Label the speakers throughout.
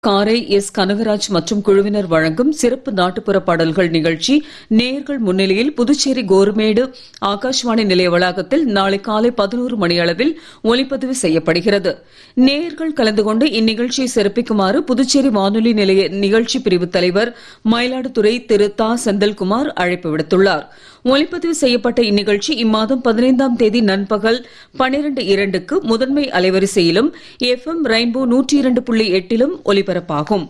Speaker 1: காரை எஸ் கனகராஜ் மற்றும் குழுவினர் வழங்கும் சிறப்பு நாட்டுப்புற பாடல்கள் நிகழ்ச்சி நேயர்கள் முன்னிலையில் புதுச்சேரி கோருமேடு ஆகாஷ்வாணி நிலைய வளாகத்தில் நாளை காலை பதினோரு மணியளவில் ஒலிப்பதிவு செய்யப்படுகிறது நேயர்கள் கலந்து கொண்டு இந்நிகழ்ச்சியை சிறப்பிக்குமாறு புதுச்சேரி வானொலி நிலைய நிகழ்ச்சி பிரிவு தலைவர் மயிலாடுதுறை திரு தா செந்தில்குமார் அழைப்பு விடுத்துள்ளார் ஒலிப்பதிவு செய்யப்பட்ட இந்நிகழ்ச்சி இம்மாதம் பதினைந்தாம் தேதி நண்பகல் பனிரெண்டு இரண்டுக்கு முதன்மை அலைவரிசையிலும் எஃப்எம் ரெயின்போ நூற்றி இரண்டு புள்ளி எட்டிலும் ஒலிபரப்பாகும்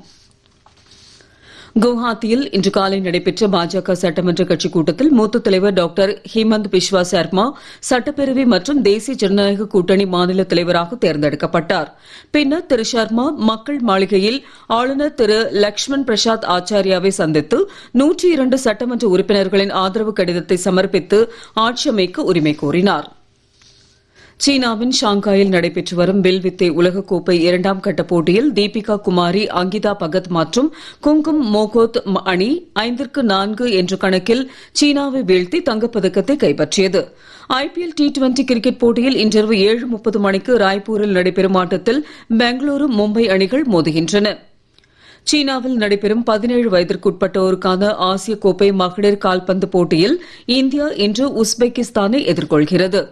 Speaker 1: குவஹாத்தியில் இன்று காலை நடைபெற்ற பாஜக சட்டமன்ற கட்சி கூட்டத்தில் மூத்த தலைவர் டாக்டர் ஹிமந்த் பிஸ்வா சர்மா சட்டப்பேரவை மற்றும் தேசிய ஜனநாயக கூட்டணி மாநில தலைவராக தேர்ந்தெடுக்கப்பட்டார் பின்னர் திரு சர்மா மக்கள் மாளிகையில் ஆளுநர் திரு லக்ஷ்மண் பிரசாத் ஆச்சாரியாவை சந்தித்து நூற்றி இரண்டு சட்டமன்ற உறுப்பினர்களின் ஆதரவு கடிதத்தை சமர்ப்பித்து ஆட்சி அமைக்க உரிமை கோரினார் சீனாவின் ஷாங்காயில் நடைபெற்று வரும் வில்வித்தை உலகக்கோப்பை இரண்டாம் கட்ட போட்டியில் தீபிகா குமாரி அங்கிதா பகத் மற்றும் குங்கும் மோகோத் அணி ஐந்திற்கு நான்கு என்ற கணக்கில் சீனாவை வீழ்த்தி தங்கப்பதக்கத்தை கைப்பற்றியது ஐபிஎல் டி டுவெண்டி கிரிக்கெட் போட்டியில் இன்றிரவு ஏழு முப்பது மணிக்கு ராய்ப்பூரில் நடைபெறும் ஆட்டத்தில் பெங்களூரு மும்பை அணிகள் மோதுகின்றன சீனாவில் நடைபெறும் பதினேழு வயதிற்குட்பட்டோருக்கான ஆசிய கோப்பை மகளிர் கால்பந்து போட்டியில் இந்தியா இன்று உஸ்பெகிஸ்தானை எதிர்கொள்கிறது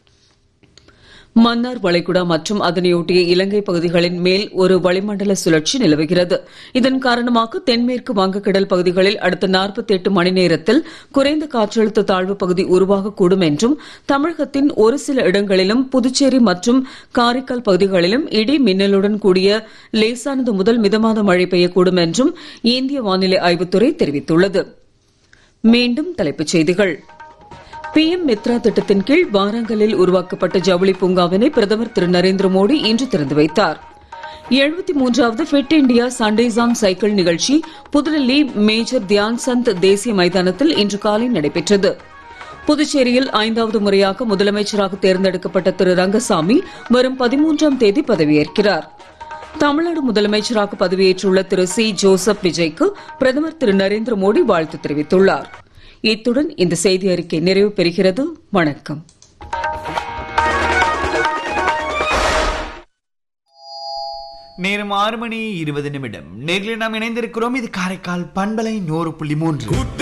Speaker 1: மன்னார் வளைகுடா மற்றும் அதனையொட்டிய இலங்கை பகுதிகளின் மேல் ஒரு வளிமண்டல சுழற்சி நிலவுகிறது இதன் காரணமாக தென்மேற்கு வங்கக்கடல் பகுதிகளில் அடுத்த 48 மணி நேரத்தில் குறைந்த காற்றழுத்த தாழ்வு பகுதி உருவாகக்கூடும் என்றும் தமிழகத்தின் ஒரு சில இடங்களிலும் புதுச்சேரி மற்றும் காரைக்கால் பகுதிகளிலும் இடி மின்னலுடன் கூடிய லேசானது முதல் மிதமான மழை பெய்யக்கூடும் என்றும் இந்திய வானிலை ஆய்வுத்துறை தெரிவித்துள்ளது மீண்டும் தலைப்புச் செய்திகள் பிஎம் மித்ரா திட்டத்தின் கீழ் வாராங்கலில் உருவாக்கப்பட்ட ஜவுளி பூங்காவினை பிரதமர் திரு நரேந்திர மோடி இன்று திறந்து வைத்தார் எழுபத்தி மூன்றாவது ஃபிட் இண்டியா சண்டேசாம் சைக்கிள் நிகழ்ச்சி புதுடெல்லி மேஜர் தியான் சந்த் தேசிய மைதானத்தில் இன்று காலை நடைபெற்றது புதுச்சேரியில் ஐந்தாவது முறையாக முதலமைச்சராக தேர்ந்தெடுக்கப்பட்ட திரு ரங்கசாமி வரும் பதிமூன்றாம் தேதி பதவியேற்கிறார் தமிழ்நாடு முதலமைச்சராக பதவியேற்றுள்ள திரு சி ஜோசப் விஜய்க்கு பிரதமர் திரு நரேந்திர மோடி வாழ்த்து தெரிவித்துள்ளார் இத்துடன் இந்த செய்தி அறிக்கை நிறைவு பெறுகிறது வணக்கம்
Speaker 2: நேரம் ஆறு மணி இருபது நிமிடம் நேரில் நாம் இணைந்திருக்கிறோம் இது காரைக்கால் பண்பலை நூறு புள்ளி மூன்று